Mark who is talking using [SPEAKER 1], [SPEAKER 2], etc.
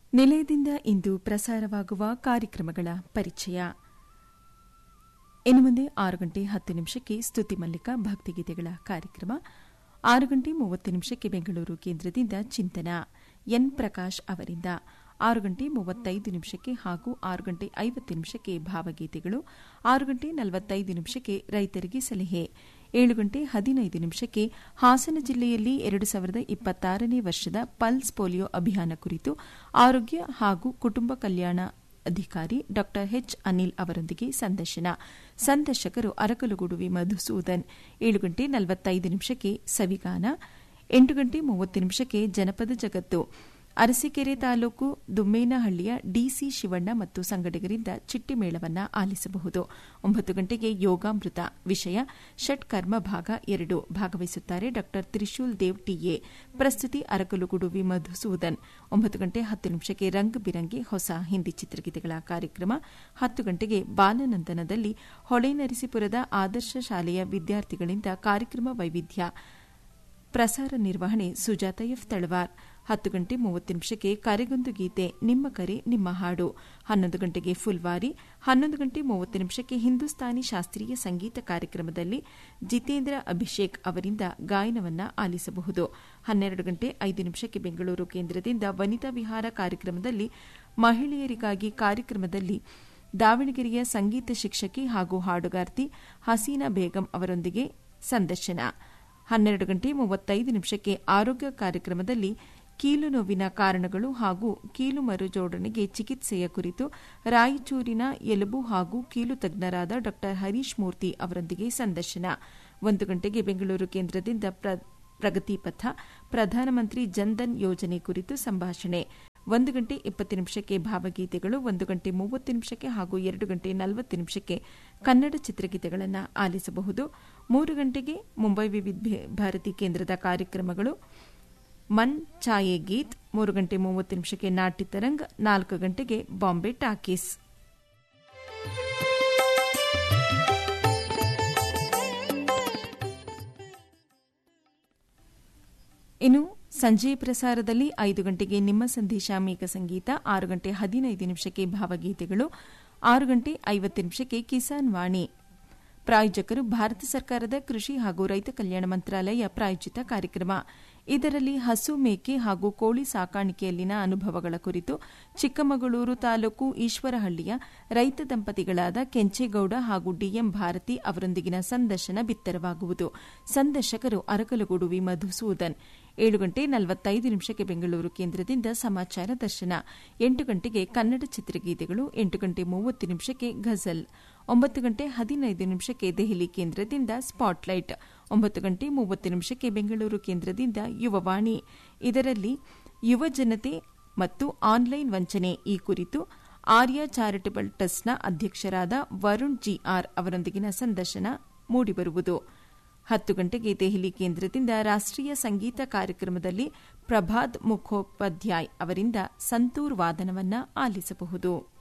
[SPEAKER 1] ನಿಲಯದಿಂದ ಇಂದು ಪ್ರಸಾರವಾಗುವ ಕಾರ್ಯಕ್ರಮಗಳ ಪರಿಚಯ ಇನ್ನು ಮುಂದೆ ಆರು ಗಂಟೆ ಹತ್ತು ನಿಮಿಷಕ್ಕೆ ಸ್ತುತಿ ಮಲ್ಲಿಕ ಭಕ್ತಿಗೀತೆಗಳ ಕಾರ್ಯಕ್ರಮ ಆರು ಗಂಟೆ ಮೂವತ್ತು ನಿಮಿಷಕ್ಕೆ ಬೆಂಗಳೂರು ಕೇಂದ್ರದಿಂದ ಚಿಂತನ ಎನ್ ಪ್ರಕಾಶ್ ಅವರಿಂದ ಆರು ಗಂಟೆ ಮೂವತ್ತೈದು ನಿಮಿಷಕ್ಕೆ ಹಾಗೂ ಆರು ಗಂಟೆ ಐವತ್ತು ನಿಮಿಷಕ್ಕೆ ಭಾವಗೀತೆಗಳು ಆರು ಗಂಟೆ ನಲವತ್ತೈದು ನಿಮಿಷಕ್ಕೆ ರೈತರಿಗೆ ಸಲಹೆ ಏಳು ಗಂಟೆ ಹದಿನೈದು ನಿಮಿಷಕ್ಕೆ ಹಾಸನ ಜಿಲ್ಲೆಯಲ್ಲಿ ಎರಡು ಸಾವಿರದ ಇಪ್ಪತ್ತಾರನೇ ವರ್ಷದ ಪಲ್ಸ್ ಪೋಲಿಯೋ ಅಭಿಯಾನ ಕುರಿತು ಆರೋಗ್ಯ ಹಾಗೂ ಕುಟುಂಬ ಕಲ್ಯಾಣ ಅಧಿಕಾರಿ ಡಾ ಎಚ್ ಅನಿಲ್ ಅವರೊಂದಿಗೆ ಸಂದರ್ಶನ ಸಂದರ್ಶಕರು ಅರಕಲುಗುಡುವಿ ಮಧುಸೂದನ್ ಏಳು ಗಂಟೆ ನಲವತ್ತೈದು ನಿಮಿಷಕ್ಕೆ ಸವಿಗಾನ ಎಂಟು ಗಂಟೆ ಮೂವತ್ತು ನಿಮಿಷಕ್ಕೆ ಜನಪದ ಜಗತ್ತು ಅರಸೀಕೆರೆ ತಾಲೂಕು ದುಮ್ಮೇನಹಳ್ಳಿಯ ಡಿಸಿ ಶಿವಣ್ಣ ಮತ್ತು ಸಂಗಡಿಗರಿಂದ ಚಿಟ್ಟಿಮೇಳವನ್ನ ಆಲಿಸಬಹುದು ಒಂಬತ್ತು ಗಂಟೆಗೆ ಯೋಗಾಮೃತ ವಿಷಯ ಷಟ್ಕರ್ಮ ಭಾಗ ಎರಡು ಭಾಗವಹಿಸುತ್ತಾರೆ ಡಾ ತ್ರಿಶೂಲ್ ದೇವ್ ಟಿಎ ಪ್ರಸ್ತುತಿ ಅರಕಲುಗುಡುವಿ ಮಧುಸೂದನ್ ಒಂಬತ್ತು ಗಂಟೆ ಹತ್ತು ನಿಮಿಷಕ್ಕೆ ರಂಗ್ ಬಿರಂಗಿ ಹೊಸ ಹಿಂದಿ ಚಿತ್ರಗೀತೆಗಳ ಕಾರ್ಯಕ್ರಮ ಹತ್ತು ಗಂಟೆಗೆ ಬಾಲನಂದನದಲ್ಲಿ ಹೊಳೆನರಸೀಪುರದ ಆದರ್ಶ ಶಾಲೆಯ ವಿದ್ಯಾರ್ಥಿಗಳಿಂದ ಕಾರ್ಯಕ್ರಮ ವೈವಿಧ್ಯ ಪ್ರಸಾರ ನಿರ್ವಹಣೆ ಸುಜಾತ ಎಫ್ ತಳವಾರ್ ಹತ್ತು ಗಂಟೆ ಮೂವತ್ತು ನಿಮಿಷಕ್ಕೆ ಕರೆಗೊಂದು ಗೀತೆ ನಿಮ್ಮ ಕರೆ ನಿಮ್ಮ ಹಾಡು ಹನ್ನೊಂದು ಗಂಟೆಗೆ ಫುಲ್ವಾರಿ ಹನ್ನೊಂದು ಗಂಟೆ ಮೂವತ್ತು ನಿಮಿಷಕ್ಕೆ ಹಿಂದೂಸ್ತಾನಿ ಶಾಸ್ತ್ರೀಯ ಸಂಗೀತ ಕಾರ್ಯಕ್ರಮದಲ್ಲಿ ಜಿತೇಂದ್ರ ಅಭಿಷೇಕ್ ಅವರಿಂದ ಗಾಯನವನ್ನ ಆಲಿಸಬಹುದು ಹನ್ನೆರಡು ಗಂಟೆ ಐದು ನಿಮಿಷಕ್ಕೆ ಬೆಂಗಳೂರು ಕೇಂದ್ರದಿಂದ ವನಿತಾ ವಿಹಾರ ಕಾರ್ಯಕ್ರಮದಲ್ಲಿ ಮಹಿಳೆಯರಿಗಾಗಿ ಕಾರ್ಯಕ್ರಮದಲ್ಲಿ ದಾವಣಗೆರೆಯ ಸಂಗೀತ ಶಿಕ್ಷಕಿ ಹಾಗೂ ಹಾಡುಗಾರ್ತಿ ಹಸೀನಾ ಬೇಗಂ ಅವರೊಂದಿಗೆ ಸಂದರ್ಶನ ಹನ್ನೆರಡು ಗಂಟೆ ಮೂವತ್ತೈದು ನಿಮಿಷಕ್ಕೆ ಆರೋಗ್ಯ ಕಾರ್ಯಕ್ರಮದಲ್ಲಿ ಕೀಲು ನೋವಿನ ಕಾರಣಗಳು ಹಾಗೂ ಕೀಲು ಮರುಜೋಡಣೆಗೆ ಚಿಕಿತ್ಸೆಯ ಕುರಿತು ರಾಯಚೂರಿನ ಎಲುಬು ಹಾಗೂ ಕೀಲು ತಜ್ಞರಾದ ಡಾ ಹರೀಶ್ ಮೂರ್ತಿ ಅವರೊಂದಿಗೆ ಸಂದರ್ಶನ ಒಂದು ಗಂಟೆಗೆ ಬೆಂಗಳೂರು ಕೇಂದ್ರದಿಂದ ಪ್ರಗತಿ ಪಥ ಪ್ರಧಾನಮಂತ್ರಿ ಜನ್ಧನ್ ಯೋಜನೆ ಕುರಿತು ಸಂಭಾಷಣೆ ಒಂದು ಗಂಟೆ ಇಪ್ಪತ್ತು ನಿಮಿಷಕ್ಕೆ ಭಾವಗೀತೆಗಳು ಒಂದು ಗಂಟೆ ಮೂವತ್ತು ನಿಮಿಷಕ್ಕೆ ಹಾಗೂ ಎರಡು ಗಂಟೆ ನಲವತ್ತು ನಿಮಿಷಕ್ಕೆ ಕನ್ನಡ ಚಿತ್ರಗೀತೆಗಳನ್ನು ಆಲಿಸಬಹುದು ಮೂರು ಗಂಟೆಗೆ ಮುಂಬೈ ವಿವಿಧ ಭಾರತಿ ಕೇಂದ್ರದ ಕಾರ್ಯಕ್ರಮಗಳು ಮನ್ ಛಾಯೆ ಗೀತ್ ಮೂರು ಗಂಟೆ ಮೂವತ್ತು ನಿಮಿಷಕ್ಕೆ ನಾಟ್ಯ ತರಂಗ್ ನಾಲ್ಕು ಗಂಟೆಗೆ ಬಾಂಬೆ ಟಾಕೀಸ್ ಇನ್ನು ಸಂಜೆ ಪ್ರಸಾರದಲ್ಲಿ ಐದು ಗಂಟೆಗೆ ನಿಮ್ಮ ಸಂದೇಶ ಮೇಕ ಸಂಗೀತ ಆರು ಗಂಟೆ ಹದಿನೈದು ನಿಮಿಷಕ್ಕೆ ಭಾವಗೀತೆಗಳು ಆರು ಗಂಟೆ ಐವತ್ತು ನಿಮಿಷಕ್ಕೆ ಕಿಸಾನ್ ವಾಣಿ ಪ್ರಾಯೋಜಕರು ಭಾರತ ಸರ್ಕಾರದ ಕೃಷಿ ಹಾಗೂ ರೈತ ಕಲ್ಯಾಣ ಮಂತ್ರಾಲಯ ಪ್ರಾಯೋಜಿತ ಕಾರ್ಯಕ್ರಮ ಇದರಲ್ಲಿ ಹಸು ಮೇಕೆ ಹಾಗೂ ಕೋಳಿ ಸಾಕಾಣಿಕೆಯಲ್ಲಿನ ಅನುಭವಗಳ ಕುರಿತು ಚಿಕ್ಕಮಗಳೂರು ತಾಲೂಕು ಈಶ್ವರಹಳ್ಳಿಯ ರೈತ ದಂಪತಿಗಳಾದ ಕೆಂಚೇಗೌಡ ಹಾಗೂ ಡಿಎಂ ಭಾರತಿ ಅವರೊಂದಿಗಿನ ಸಂದರ್ಶನ ಬಿತ್ತರವಾಗುವುದು ಸಂದರ್ಶಕರು ಅರಕಲಗೂಡುವಿ ಮಧುಸೂದನ್ ಏಳು ಗಂಟೆ ನಲವತ್ತೈದು ನಿಮಿಷಕ್ಕೆ ಬೆಂಗಳೂರು ಕೇಂದ್ರದಿಂದ ಸಮಾಚಾರ ದರ್ಶನ ಎಂಟು ಗಂಟೆಗೆ ಕನ್ನಡ ಚಿತ್ರಗೀತೆಗಳು ಎಂಟು ಗಂಟೆ ಮೂವತ್ತು ನಿಮಿಷಕ್ಕೆ ಘಜಲ್ ಒಂಬತ್ತು ಗಂಟೆ ಹದಿನೈದು ನಿಮಿಷಕ್ಕೆ ದೆಹಲಿ ಕೇಂದ್ರದಿಂದ ಸ್ಪಾಟ್ಲೈಟ್ ಒಂಬತ್ತು ಗಂಟೆ ಮೂವತ್ತು ನಿಮಿಷಕ್ಕೆ ಬೆಂಗಳೂರು ಕೇಂದ್ರದಿಂದ ಯುವವಾಣಿ ಇದರಲ್ಲಿ ಯುವ ಜನತೆ ಮತ್ತು ಆನ್ಲೈನ್ ವಂಚನೆ ಈ ಕುರಿತು ಆರ್ಯ ಚಾರಿಟಬಲ್ ಟ್ರಸ್ಟ್ನ ಅಧ್ಯಕ್ಷರಾದ ವರುಣ್ ಜಿಆರ್ ಅವರೊಂದಿಗಿನ ಸಂದರ್ಶನ ಮೂಡಿಬರುವುದು ಹತ್ತು ಗಂಟೆಗೆ ದೆಹಲಿ ಕೇಂದ್ರದಿಂದ ರಾಷ್ಟೀಯ ಸಂಗೀತ ಕಾರ್ಯಕ್ರಮದಲ್ಲಿ ಪ್ರಭಾತ್ ಮುಖೋಪಾಧ್ಯಾಯ್ ಅವರಿಂದ ಸಂತೂರ್ ವಾದನವನ್ನ ಆಲಿಸಬಹುದು